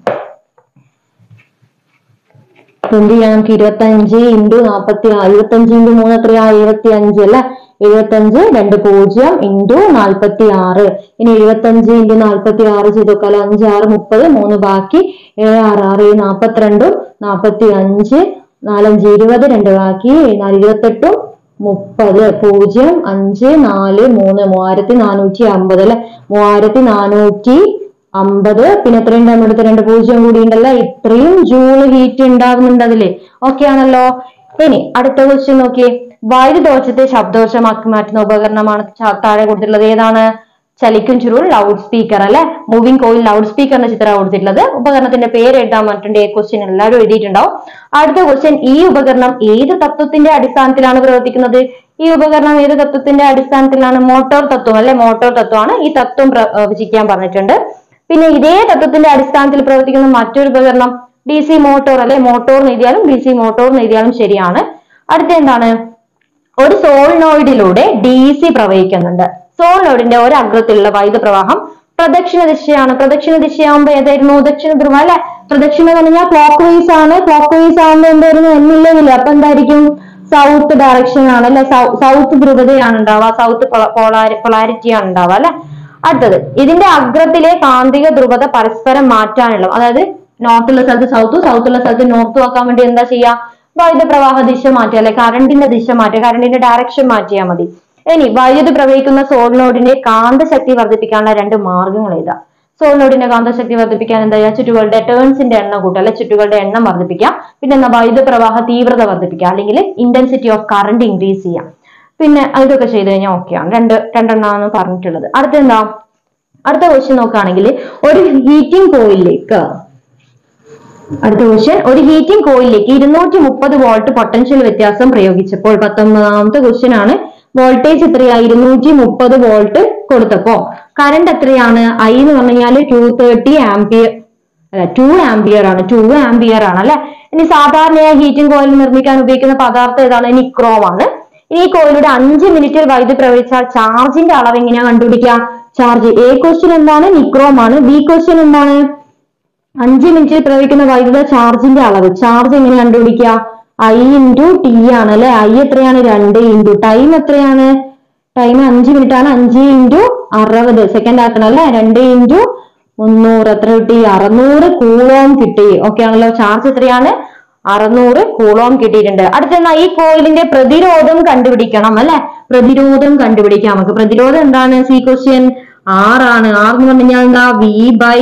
A: അപ്പൊ എന്ത് ചെയ്യാം നമുക്ക് ഇരുപത്തി അഞ്ച് ഇൻറ്റു നാൽപ്പത്തി ഇരുപത്തി അഞ്ച് ഇൻറ്റു മൂന്ന് എത്രയാ എഴുപത്തി അഞ്ച് അല്ലെ എഴുപത്തി അഞ്ച് രണ്ട് പൂജ്യം ഇൻറ്റു നാൽപ്പത്തി ആറ് ഇനി എഴുപത്തി അഞ്ച് ഇൻറ്റു നാൽപ്പത്തി ആറ് ചെയ്ത് നോക്കാലോ അഞ്ച് ആറ് മുപ്പത് മൂന്ന് ബാക്കി ഏഴ് ആറ് ആറ് ഏഴ് നാൽപ്പത്തിരണ്ടും നാൽപ്പത്തി അഞ്ച് നാലഞ്ച് ഇരുപത് രണ്ട് ബാക്കി നാല് ഇരുപത്തെട്ടും മുപ്പത് പൂജ്യം അഞ്ച് നാല് മൂന്ന് മൂവായിരത്തി നാനൂറ്റി അമ്പത് അല്ലെ മൂവായിരത്തി നാനൂറ്റി അമ്പത് പിന്നെ എത്രയും നമ്മുടെ അടുത്ത് രണ്ട് പൂജ്യം കൂടി ഉണ്ടല്ലോ ഇത്രയും ജൂൾ ഹീറ്റ് ഉണ്ടാകുന്നുണ്ട് അതില് ഓക്കെ ആണല്ലോ ഇനി അടുത്ത ക്വസ്റ്റ്യൻ നോക്കിയേ വൈദ്യുതോഷത്തെ ശബ്ദോഷമാക്കി മാറ്റുന്ന ഉപകരണമാണ് ചാ- താഴെ കൊടുത്തിട്ടുള്ളത് ഏതാണ് ചലിക്കും ചുരുൾ ലൗഡ് സ്പീക്കർ അല്ലെ മൂവിംഗ് കോയിൽ ലൗഡ് സ്പീക്കറിന്റെ ചിത്രം കൊടുത്തിട്ടുള്ളത് ഉപകരണത്തിന്റെ പേര് എഴുതാൻ പറഞ്ഞിട്ടുണ്ട് ക്വസ്റ്റ്യൻ എല്ലാവരും എഴുതിയിട്ടുണ്ടാവും അടുത്ത ക്വസ്റ്റ്യൻ ഈ ഉപകരണം ഏത് തത്വത്തിന്റെ അടിസ്ഥാനത്തിലാണ് പ്രവർത്തിക്കുന്നത് ഈ ഉപകരണം ഏത് തത്വത്തിന്റെ അടിസ്ഥാനത്തിലാണ് മോട്ടോർ തത്വം അല്ലെ മോട്ടോർ തത്വമാണ് ഈ തത്വം പ്രവചിക്കാൻ പറഞ്ഞിട്ടുണ്ട് പിന്നെ ഇതേ തത്വത്തിന്റെ അടിസ്ഥാനത്തിൽ പ്രവർത്തിക്കുന്ന മറ്റൊരു ഉപകരണം ഡി സി മോട്ടോർ അല്ലെ മോട്ടോർ എന്ന് എഴുതിയാലും ഡി സി മോട്ടോർ എന്ന് എഴുതിയാലും ശരിയാണ് അടുത്ത എന്താണ് ഒരു സോളിനോയിഡിലൂടെ ഡി സി പ്രവഹിക്കുന്നുണ്ട് സോളിനോയിഡിന്റെ ഒരു അഗ്രത്തിലുള്ള വൈദ്യുത പ്രവാഹം പ്രദക്ഷിണ ദിശയാണ് പ്രദക്ഷിണ ദിശയാകുമ്പോ ഏതായിരുന്നു ദക്ഷിണ ധ്രുവം അല്ലെ പ്രദക്ഷിണം എന്ന് പറഞ്ഞാൽ ക്ലോക്ക് വൈസ് ആണ് ക്ലോക്ക് വൈസ് ആകുമ്പോ എന്തായിരുന്നു എന്നില്ലെങ്കിൽ അപ്പൊ എന്തായിരിക്കും സൗത്ത് ഡയറക്ഷൻ ആണ് അല്ലെ സൗത്ത് ധ്രുവതയാണ് ഉണ്ടാവുക സൗത്ത് പൊളാരിറ്റി ആണ് ഉണ്ടാവുക അല്ലെ അടുത്തത് ഇതിന്റെ അഗ്രത്തിലെ കാന്തിക ധ്രുവത പരസ്പരം മാറ്റാനുള്ള അതായത് നോർത്തുള്ള സ്ഥലത്ത് സൗത്തും സൗത്തുള്ള സ്ഥലത്ത് നോർത്തും ആക്കാൻ വേണ്ടി എന്താ ചെയ്യാ വൈദ്യുത പ്രവാഹ ദിശ മാറ്റുക അല്ലെ കറണ്ടിന്റെ ദിശ മാറ്റുക കറണ്ടിന്റെ ഡയറക്ഷൻ മാറ്റിയാൽ മതി ഇനി വൈദ്യുതി പ്രവഹിക്കുന്ന സോളിനോഡിന്റെ കാന്തശക്തി വർദ്ധിപ്പിക്കാനുള്ള രണ്ട് മാർഗങ്ങൾ ഏതാ സോളിനോഡിന്റെ കാന്തശക്തി വർദ്ധിപ്പിക്കാൻ എന്താ ചെയ്യുക ചുറ്റുകളുടെ ടേൺസിന്റെ എണ്ണം കൂട്ടുക അല്ലെ ചുറ്റുകളുടെ എണ്ണം വർദ്ധിപ്പിക്കുക പിന്നെ എന്താ വൈദ്യുത പ്രവാഹ തീവ്രത വർദ്ധിപ്പിക്കുക അല്ലെങ്കിൽ ഇന്റൻസിറ്റി ഓഫ് കറണ്ട് ഇൻക്രീസ് ചെയ്യാം പിന്നെ ഇതൊക്കെ ചെയ്ത് കഴിഞ്ഞാൽ ഓക്കെയാണ് രണ്ട് രണ്ടെണ്ണമാണ് പറഞ്ഞിട്ടുള്ളത് അടുത്ത എന്താ അടുത്ത ക്വസ്റ്റ്യൻ നോക്കുകയാണെങ്കിൽ ഒരു ഹീറ്റിംഗ് കോയിലേക്ക് അടുത്ത ക്വസ്റ്റ്യൻ ഒരു ഹീറ്റിംഗ് കോയിലേക്ക് ഇരുന്നൂറ്റി മുപ്പത് വോൾട്ട് പൊട്ടൻഷ്യൽ വ്യത്യാസം പ്രയോഗിച്ചപ്പോൾ പത്തൊമ്പതാമത്തെ ക്വസ്റ്റ്യൻ ആണ് വോൾട്ടേജ് എത്രയാ ഇരുന്നൂറ്റി മുപ്പത് വോൾട്ട് കൊടുത്തപ്പോ കറണ്ട് എത്രയാണ് ഐ എന്ന് പറഞ്ഞു കഴിഞ്ഞാൽ ടു തേർട്ടി ആംപിയർ അല്ല ടു ആംപിയർ ആണ് ടു ആംപിയർ ആണ് അല്ലെ ഇനി സാധാരണയായി ഹീറ്റിംഗ് കോയിൽ നിർമ്മിക്കാൻ ഉപയോഗിക്കുന്ന പദാർത്ഥം ഏതാണ് നിക്രോം ആണ് ഇനി ഈ കോയിലൂടെ അഞ്ച് മിനിറ്റിൽ വൈദ്യുതി പ്രവഹിച്ചാൽ ചാർജിന്റെ അളവ് എങ്ങനെയാ കണ്ടുപിടിക്കുക ചാർജ് എ ക്വസ്റ്റ്യൻ എന്താണ് നിക്രോം ആണ് ബി ക്വസ്റ്റ്യൻ എന്താണ് അഞ്ച് മിനിറ്റിൽ പ്രവഹിക്കുന്ന വൈദ്യുത ചാർജിന്റെ അളവ് ചാർജ് എങ്ങനെ കണ്ടുപിടിക്കുക ഐ ഇൻറ്റു ടി ആണ് അല്ലെ ഐ എത്രയാണ് രണ്ട് ഇൻറ്റു ടൈം എത്രയാണ് ടൈം അഞ്ച് മിനിറ്റ് ആണ് അഞ്ച് ഇൻറ്റു അറുപത് സെക്കൻഡ് ആക്കണം അല്ലെ രണ്ട് ഇൻറ്റു മുന്നൂറ് എത്ര കിട്ടി അറുന്നൂറ് കൂളോം കിട്ടി ഓക്കെ ആണല്ലോ ചാർജ് എത്രയാണ് അറുന്നൂറ് കൂളോം കിട്ടിയിട്ടുണ്ട് അടുത്തെന്നാ ഈ കോയിലിന്റെ പ്രതിരോധം കണ്ടുപിടിക്കണം അല്ലെ പ്രതിരോധം കണ്ടുപിടിക്കാം നമുക്ക് പ്രതിരോധം എന്താണ് സി ക്വസ്റ്റ്യൻ ആറാണ് ആർ എന്ന് പറഞ്ഞു കഴിഞ്ഞാൽ എന്താ വി ബൈ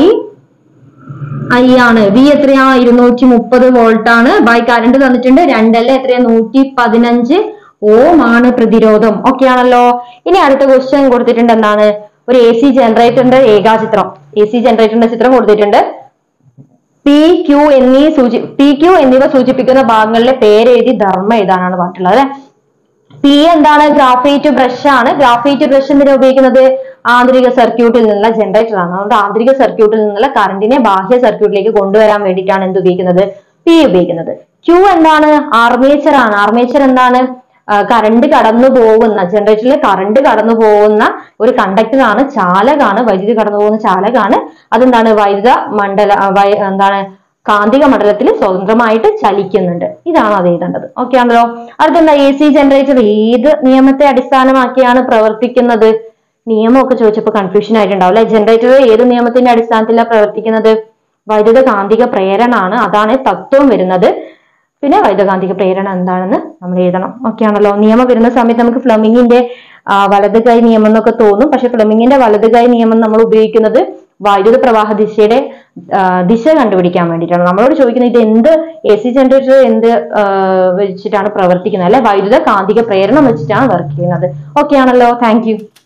A: ഐ ആണ് വി എത്രയാ ഇരുന്നൂറ്റി മുപ്പത് വോൾട്ട് ആണ് ബൈ കറണ്ട് തന്നിട്ടുണ്ട് രണ്ടല്ല എത്രയാ നൂറ്റി പതിനഞ്ച് ഓം ആണ് പ്രതിരോധം ഓക്കെ ആണല്ലോ ഇനി അടുത്ത ക്വസ്റ്റ്യൻ കൊടുത്തിട്ടുണ്ട് എന്താണ് ഒരു എ സി ജനറേറ്ററിന്റെ ഏകാചിത്രം എ സി ജനറേറ്ററിന്റെ ചിത്രം കൊടുത്തിട്ടുണ്ട് പി ക്യു എന്നീ സൂചി പി ക്യു എന്നിവ സൂചിപ്പിക്കുന്ന ഭാഗങ്ങളിലെ പേരെഴുതി ധർമ്മ എഴുതാനാണ് പറഞ്ഞിട്ടുള്ളത് അല്ലെ പി എന്താണ് ഗ്രാഫൈറ്റ് ബ്രഷ് ആണ് ഗ്രാഫൈറ്റ് ബ്രഷ് എന്തിനാ ഉപയോഗിക്കുന്നത് ആന്തരിക സർക്യൂട്ടിൽ നിന്നുള്ള ജനറേറ്റർ ആണ് അതുകൊണ്ട് ആന്തരിക സർക്യൂട്ടിൽ നിന്നുള്ള കറണ്ടിനെ ബാഹ്യ സർക്യൂട്ടിലേക്ക് കൊണ്ടുവരാൻ വേണ്ടിയിട്ടാണ് എന്ത് ഉപയോഗിക്കുന്നത് പി ഉപയോഗിക്കുന്നത് ക്യൂ എന്താണ് ആർമേച്ചർ ആണ് ആർമേച്ചർ എന്താണ് കറണ്ട് കടന്നു പോകുന്ന ജനറേറ്ററിൽ കറണ്ട് കടന്നു പോകുന്ന ഒരു കണ്ടക്ടർ ആണ് ചാലകാണ് വൈദ്യുതി കടന്നു പോകുന്ന ചാലകാണ് അതെന്താണ് വൈദ്യുത മണ്ഡല ആ, വൈ- എന്താണ് കാന്തിക മണ്ഡലത്തിൽ സ്വതന്ത്രമായിട്ട് ചലിക്കുന്നുണ്ട് ഇതാണ് അത് എഴുതേണ്ടത് ഓക്കെ ആണല്ലോ അടുത്തെന്താ എ സി ജനറേറ്റർ ഏത് നിയമത്തെ അടിസ്ഥാനമാക്കിയാണ് പ്രവർത്തിക്കുന്നത് നിയമമൊക്കെ ചോദിച്ചപ്പോൾ കൺഫ്യൂഷൻ ആയിട്ടുണ്ടാവും അല്ലെ ജനറേറ്റർ ഏത് നിയമത്തിന്റെ അടിസ്ഥാനത്തിലാണ് പ്രവർത്തിക്കുന്നത് വൈദ്യുത കാന്തിക പ്രേരണ ആണ് അതാണ് തത്വം വരുന്നത് പിന്നെ വൈദ്യുതകാന്തിക പ്രേരണ എന്താണെന്ന് നമ്മൾ എഴുതണം ഓക്കെ ആണല്ലോ നിയമം വരുന്ന സമയത്ത് നമുക്ക് ഫ്ലമിങ്ങിന്റെ ആ, വലത് കൈ നിയമം എന്നൊക്കെ തോന്നും പക്ഷെ ഫ്ലമിങ്ങിന്റെ വലത് കൈ നിയമം നമ്മൾ ഉപയോഗിക്കുന്നത് വൈദ്യുത പ്രവാഹ ദിശയുടെ ആ, ദിശ കണ്ടുപിടിക്കാൻ വേണ്ടിയിട്ടാണ് നമ്മളോട് ചോദിക്കുന്നത് ഇത് എന്ത് എ സി ജനറേറ്റർ എന്ത് ആ, വെച്ചിട്ടാണ് പ്രവർത്തിക്കുന്നത് അല്ലെ വൈദ്യുത കാന്തിക പ്രേരണം വെച്ചിട്ടാണ് വർക്ക് ചെയ്യുന്നത് ഓക്കെ ആണല്ലോ താങ്ക് യു